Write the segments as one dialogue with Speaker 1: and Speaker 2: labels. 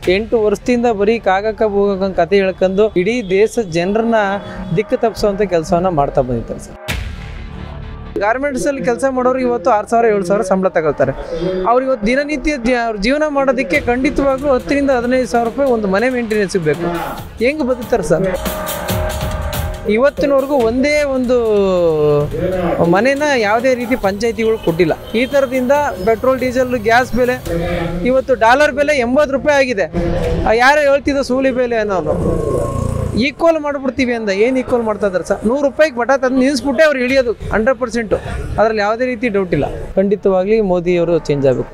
Speaker 1: ಎಂಟು ವರ್ಷದಿಂದ ಬರೀ ಕಾಗಕ್ಕ ಹೋಗಕ್ಕ ಕತೆ ಹೇಳ್ಕೊಂಡು ಇಡೀ ದೇಶದ ಜನರನ್ನ ದಿಕ್ಕು ತಪ್ಪಿಸುವಂಥ ಕೆಲಸವನ್ನ ಮಾಡ್ತಾ ಬಂದಿದ್ದಾರೆ ಸರ್ ಗಾರ್ಮೆಂಟ್ಸ್ ಅಲ್ಲಿ ಕೆಲಸ ಮಾಡೋರು ಇವತ್ತು ಆರು ಸಾವಿರ ಏಳು ಸಾವಿರ ಸಂಬಳ ತಗೊಳ್ತಾರೆ ಅವ್ರು ಇವತ್ತು ದಿನನಿತ್ಯ ಜ- ಅವ್ರ ಜೀವನ ಮಾಡೋದಕ್ಕೆ ಖಂಡಿತವಾಗ್ಲೂ ಹತ್ತರಿಂದ ಹದಿನೈದು ಸಾವಿರ ರೂಪಾಯಿ ಒಂದು ಮನೆ ಮೇಂಟೆನೆನ್ಸ್ ಬೇಕು ಹೆಂಗೆ ಬದುಕ್ತಾರೆ ಸರ್ ಇವತ್ತಿನವರೆಗೂ ಒಂದೇ ಒಂದು ಮನೇನ ಯಾವುದೇ ರೀತಿ ಪಂಚಾಯತಿಗಳು ಕೊಟ್ಟಿಲ್ಲ ಈ ಥರದಿಂದ ಪೆಟ್ರೋಲ್ ಡೀಸೆಲ್ ಗ್ಯಾಸ್ ಬೆಲೆ ಇವತ್ತು ಡಾಲರ್ ಬೆಲೆ ಎಂಬತ್ತು ರೂಪಾಯಿ ಆಗಿದೆ ಆ ಯಾರೋ ಹೇಳ್ತಿದ್ದ ಸೂಲಿ ಬೆಲೆ ಅನ್ನೋನು ಈಕ್ವಲ್ ಮಾಡ್ಬಿಡ್ತೀವಿ ಅಂದ ಏನು ಈಕ್ವಲ್ ಮಾಡ್ತಾ ಇದ್ದಾರೆ ಸರ್ ನೂರು ರೂಪಾಯಿಗೆ ಬಟ ತಂದು ನಿಲ್ಲಿಸ್ಬಿಟ್ಟೆ ಅವ್ರು ಇಳಿಯೋದು ಹಂಡ್ರೆಡ್ ಪರ್ಸೆಂಟು ಅದರಲ್ಲಿ ಯಾವುದೇ ರೀತಿ ಡೌಟ್ ಇಲ್ಲ ಖಂಡಿತವಾಗ್ಲಿ ಮೋದಿಯವರು ಚೇಂಜ್ ಆಗಬೇಕು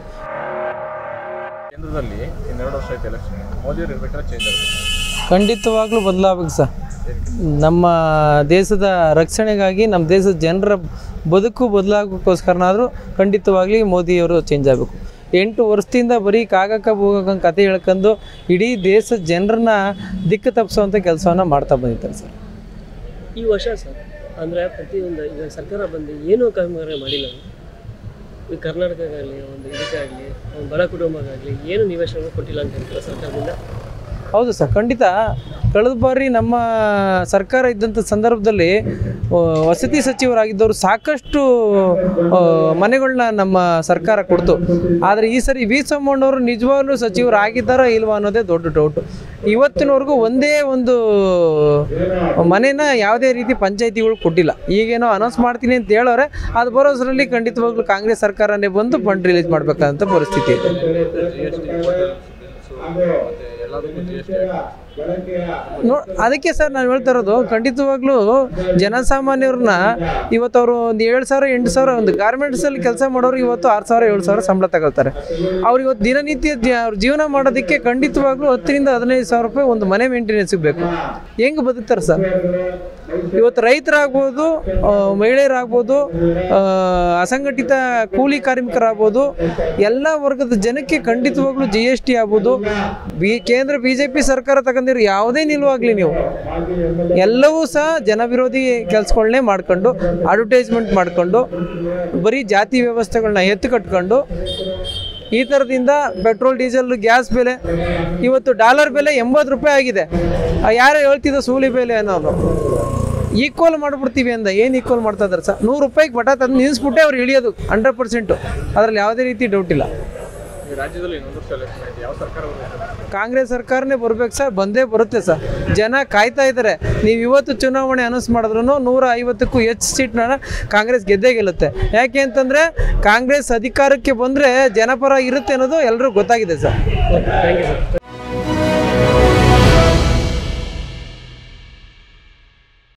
Speaker 2: ಕೇಂದ್ರದಲ್ಲಿ ಇನ್ನೆರಡು ವರ್ಷ ಐತೆ ಎಲೆಕ್ಷನ್ ಮೋದಿಯವರು ಇರ್ಬೇಕಾದ್ರೆ ಚೇಂಜ್ ಆಗುತ್ತೆ
Speaker 1: ಖಂಡಿತವಾಗ್ಲೂ ಬದಲಾಗಬೇಕು ಸರ್ ನಮ್ಮ ದೇಶದ ರಕ್ಷಣೆಗಾಗಿ ನಮ್ಮ ದೇಶದ ಜನರ ಬದುಕು ಬದಲಾಗೋಕ್ಕೋಸ್ಕರನಾದರೂ ಖಂಡಿತವಾಗ್ಲಿ ಮೋದಿಯವರು ಚೇಂಜ್ ಆಗಬೇಕು ಎಂಟು ವರ್ಷದಿಂದ ಬರೀ ಕಾಗಕ್ಕ ಹೋಗಕ್ಕ ಕತೆ ಹೇಳ್ಕೊಂಡು ಇಡೀ ದೇಶದ ಜನರನ್ನ ದಿಕ್ಕು ತಪ್ಪಿಸುವಂಥ ಕೆಲಸವನ್ನ ಮಾಡ್ತಾ ಬಂದಿದ್ದಾರೆ ಸರ್
Speaker 3: ಈ ವರ್ಷ ಸರ್ ಅಂದರೆ ಪ್ರತಿಯೊಂದು ಈಗ ಸರ್ಕಾರ ಬಂದು ಏನೂ ಕಾಮಗಾರಿ ಮಾಡಿಲ್ಲ ಈ ಕರ್ನಾಟಕಕ್ಕಾಗಲಿ ಒಂದು ಇದಕ್ಕಾಗಲಿ ಒಂದು ಬಡ ಕುಟುಂಬಕ್ಕಾಗಲಿ ಏನು ನಿವೇಶನ ಕೊಟ್ಟಿಲ್ಲ ಅಂತ ಹೇಳ್ತಾರೆ ಸರ್ಕಾರದಿಂದ
Speaker 1: ಹೌದು ಸರ್ ಖಂಡಿತ ಕಳೆದ ಬಾರಿ ನಮ್ಮ ಸರ್ಕಾರ ಇದ್ದಂಥ ಸಂದರ್ಭದಲ್ಲಿ ಆ, ವಸತಿ ಸಚಿವರಾಗಿದ್ದವರು ಸಾಕಷ್ಟು ಮನೆಗಳನ್ನ ನಮ್ಮ ಸರ್ಕಾರ ಕೊಡ್ತು ಆದರೆ ಈ ಸರಿ ವಿ ಸೋಮಣ್ಣವರು ನಿಜವಾಗ್ಲೂ ಸಚಿವರಾಗಿದ್ದಾರಾ ಇಲ್ವಾ ಅನ್ನೋದೇ ದೊಡ್ಡ ಡೌಟು ಇವತ್ತಿನವರೆಗೂ ಒಂದೇ ಒಂದು ಮನೇನ ಯಾವುದೇ ರೀತಿ ಪಂಚಾಯತಿಗಳು ಕೊಟ್ಟಿಲ್ಲ ಈಗೇನೋ ಅನೌನ್ಸ್ ಮಾಡ್ತೀನಿ ಅಂತ ಹೇಳೋರೆ ಅದು ಬರೋದ್ರಲ್ಲಿ ಖಂಡಿತವಾಗ್ಲೂ ಕಾಂಗ್ರೆಸ್ ಸರ್ಕಾರನೇ ಬಂದು ಫಂಡ್ ರಿಲೀಸ್ ಮಾಡಬೇಕಂತ ಪರಿಸ್ಥಿತಿ ಇದೆ
Speaker 2: ಜಿ ಎಸ್ ಟಿ ಮತ್ತೆ ಎಲ್ಲದಕ್ಕೂ ಜಿ ಎಸ್ ಟಿ
Speaker 1: ನೋ ಅದಕ್ಕೆ ಸರ್ ನಾನು ಹೇಳ್ತಾ ಇರೋದು ಖಂಡಿತವಾಗ್ಲೂ ಜನಸಾಮಾನ್ಯರನ್ನ ಇವತ್ತು ಅವರು ಒಂದು ಏಳು ಸಾವಿರ ಎಂಟು ಸಾವಿರ ಒಂದು ಗಾರ್ಮೆಂಟ್ಸಲ್ಲಿ ಕೆಲಸ ಮಾಡೋರು ಇವತ್ತು ಆರು ಸಾವಿರ ಏಳು ಸಾವಿರ ಸಂಬಳ ತಗೊಳ್ತಾರೆ ಅವ್ರು ಇವತ್ತು ದಿನನಿತ್ಯ ಜ- ಅವ್ರ ಜೀವನ ಮಾಡೋದಕ್ಕೆ ಖಂಡಿತವಾಗ್ಲೂ ಹತ್ತರಿಂದ ಹದಿನೈದು ಸಾವಿರ ರೂಪಾಯಿ ಒಂದು ಮನೆ ಮೇಂಟೆನೆನ್ಸ್ ಬೇಕು ಹೆಂಗೆ ಬದುಕ್ತಾರೆ ಸರ್ ಇವತ್ತು ರೈತರಾಗ್ಬೋದು ಆ, ಮಹಿಳೆಯರಾಗ್ಬೋದು ಆ, ಅಸಂಘಟಿತ ಕೂಲಿ ಕಾರ್ಮಿಕರಾಗ್ಬೋದು ಎಲ್ಲ ವರ್ಗದ ಜನಕ್ಕೆ ಖಂಡಿತವಾಗ್ಲೂ ಜಿ ಎಸ್ ಟಿ ಆಗ್ಬೋದು ಬಿ ಕೇಂದ್ರ ಬಿ ಜೆ ಪಿ ಸರ್ಕಾರ ತಗೊಂಡಿರೋ ಯಾವುದೇ ನಿಲುವಾಗಲಿ ನೀವು ಎಲ್ಲವೂ ಸಹ ಜನವಿರೋಧಿ ಕೆಲಸಗಳನ್ನೇ ಮಾಡ್ಕೊಂಡು ಅಡ್ವರ್ಟೈಸ್ಮೆಂಟ್ ಮಾಡ್ಕೊಂಡು ಬರೀ ಜಾತಿ ವ್ಯವಸ್ಥೆಗಳನ್ನ ಎತ್ತು ಕಟ್ಕೊಂಡು ಈ ಥರದಿಂದ ಪೆಟ್ರೋಲ್ ಡೀಸೆಲ್ ಗ್ಯಾಸ್ ಬೆಲೆ ಇವತ್ತು ಡಾಲರ್ ಬೆಲೆ ಎಂಬತ್ತು ರೂಪಾಯಿ ಆಗಿದೆ ಆ ಯಾರೋ ಹೇಳ್ತಿದ್ದ ಸೂಲಿ ಬೆಲೆ ಅನ್ನೋನು ಈಕ್ವಲ್ ಮಾಡ್ಬಿಡ್ತೀವಿ ಅಂದ ಏನು ಈಕ್ವಲ್ ಮಾಡ್ತಾ ಇದ್ದಾರೆ ಸರ್ ನೂರು ರೂಪಾಯಿಗೆ ಬಟ ತಂದು ನಿಲ್ಲಿಸ್ಬಿಟ್ಟೆ ಅವ್ರು ಇಳಿಯೋದು ಹಂಡ್ರೆಡ್ ಪರ್ಸೆಂಟು ಅದರಲ್ಲಿ ಯಾವುದೇ ರೀತಿ ಡೌಟ್ ಇಲ್ಲ
Speaker 2: ಈ ರಾಜ್ಯದಲ್ಲಿ ಇನ್ನೊಂದು ವರ್ಷ ಎಲೆಕ್ಷನ್ ಐತೆ ಯಾವ ಸರ್ಕಾರ ಬರುತ್ತೆ
Speaker 1: ಕಾಂಗ್ರೆಸ್ ಸರ್ಕಾರನೇ ಬರ್ಬೇಕು ಸರ್ ಬಂದೇ ಬರುತ್ತೆ ಸರ್ ಜನ ಕಾಯ್ತಾ ಇದ್ದಾರೆ ನೀವು ಇವತ್ತು ಚುನಾವಣೆ ಅನೌನ್ಸ್ ಮಾಡಿದ್ರು ನೂರ ಐವತ್ತಕ್ಕೂ ಹೆಚ್ಚು ಸೀಟ್ನ ಕಾಂಗ್ರೆಸ್ ಗೆದ್ದೇ ಗೆಲ್ಲುತ್ತೆ ಯಾಕೆ ಅಂತಂದರೆ ಕಾಂಗ್ರೆಸ್ ಅಧಿಕಾರಕ್ಕೆ ಬಂದರೆ ಜನಪರ ಇರುತ್ತೆ ಅನ್ನೋದು ಎಲ್ಲರಿಗೂ ಗೊತ್ತಾಗಿದೆ ಸರ್
Speaker 3: ಥ್ಯಾಂಕ್ ಯು ಸರ್